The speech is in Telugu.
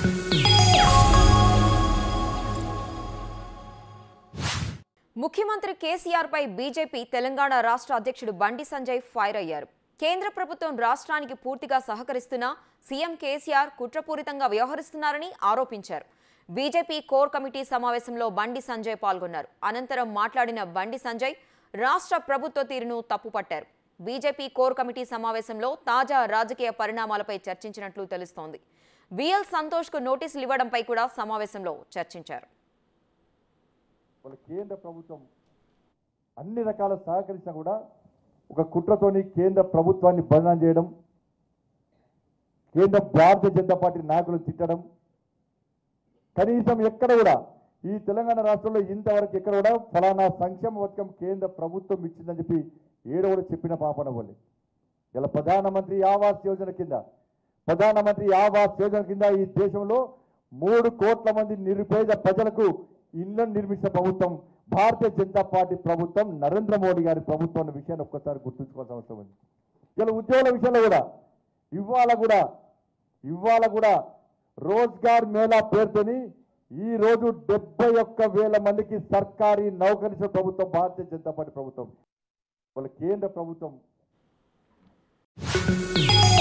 ముఖ్యమంత్రి కేసీఆర్ పై బీజేపీ తెలంగాణ రాష్ట్ర అధ్యక్షుడు బండి సంజయ్ ఫైర్ అయ్యారు కేంద్ర ప్రభుత్వం రాష్ట్రానికి పూర్తిగా సహకరిస్తున్నా సీఎం కేసీఆర్ కుట్రపూరితంగా వ్యవహరిస్తున్నారని ఆరోపించారు బీజేపీ కోర్ కమిటీ సమావేశంలో బండి సంజయ్ పాల్గొన్నారు అనంతరం మాట్లాడిన బండి సంజయ్ రాష్ట్ర ప్రభుత్వ తీరును తప్పుపట్టారు బీజేపీ కోర్ కమిటీ సమావేశంలో తాజా రాజకీయ పరిణామాలపై చర్చించినట్లు తెలుస్తోంది బిఎల్ సంతోష్కు నోటీసులు ఇవ్వడంపై కూడా సమావేశంలో చర్చించారు వాళ్ళ కేంద్ర ప్రభుత్వం అన్ని రకాల సహకరించినా కూడా ఒక కుట్రతోని కేంద్ర ప్రభుత్వాన్ని బదనాం చేయడం కేంద్ర భారతీయ జనతా పార్టీ నాయకులను తిట్టడం కనీసం ఎక్కడ కూడా ఈ తెలంగాణ రాష్ట్రంలో ఇంతవరకు ఎక్కడ కూడా ఫలానా సంక్షేమ పథకం కేంద్ర ప్రభుత్వం ఇచ్చిందని చెప్పి ఏడో కూడా చెప్పిన పాపన వాళ్ళు ఇలా ప్రధానమంత్రి ఆవాస్ యోజన కింద ప్రధానమంత్రి ఆవాస్ యోజన కింద ఈ దేశంలో మూడు కోట్ల మంది నిరుపేద ప్రజలకు ఇళ్లను నిర్మించిన ప్రభుత్వం భారతీయ జనతా పార్టీ ప్రభుత్వం నరేంద్ర మోడీ గారి ప్రభుత్వం అన్న విషయాన్ని ఒక్కసారి గుర్తుంచుకోవాల్సిన అవసరం ఉంది ఇలా ఉద్యోగుల విషయంలో కూడా ఇవాళ కూడా ఇవాళ కూడా రోజ్గార్ మేళా పేరుతోని ఈ రోజు డెబ్బై ఒక్క వేల మందికి సర్కారీ నౌకరిసిన ప్రభుత్వం భారతీయ జనతా పార్టీ ప్రభుత్వం వాళ్ళ కేంద్ర ప్రభుత్వం